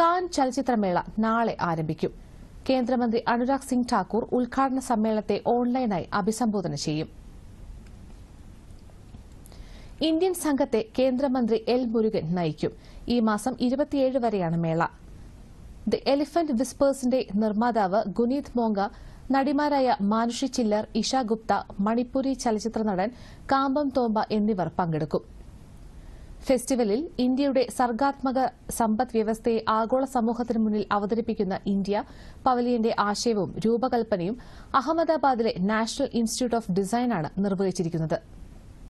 can ചലച്ചിത്രമേള നാളെ ആരംഭിക്കും കേന്ദ്രമന്ത്രി അനുരാഗ് സിംഗ് ഠാക്കൂർ ഉദ്ഘാടന സമ്മേളനത്തെ ഓൺലൈനായി അഭിസംബോധന ചെയ്യും ഇന്ത്യൻ സംഘത്തെ കേന്ദ്രമന്ത്രി എൽ മുരുകൻ നയിക്കും ഈ മാസം ഇരുപത്തിയേഴ് വരെയാണ് മേള ദി എലിഫന്റ് വിസ്പേഴ്സിന്റെ നിർമ്മാതാവ് ഗുനീത് മോങ്ക നടിമാരായ മാനുഷി ചില്ലർ ഇഷ ഗുപ്ത മണിപ്പുരി ചലച്ചിത്ര നടൻ കാമ്പം തോമ്പ എന്നിവർ പങ്കെടുക്കും ഫെസ്റ്റിവലിൽ ഇന്ത്യയുടെ സർഗാത്മക സമ്പദ് വ്യവസ്ഥയെ ആഗോള സമൂഹത്തിന് മുന്നിൽ അവതരിപ്പിക്കുന്ന ഇന്ത്യ പവലിയന്റെ ആശയവും രൂപകൽപ്പനയും അഹമ്മദാബാദിലെ നാഷണൽ ഇൻസ്റ്റിറ്റ്യൂട്ട് ഓഫ് ഡിസൈനാണ് നിർവഹിച്ചിരിക്കുന്നത്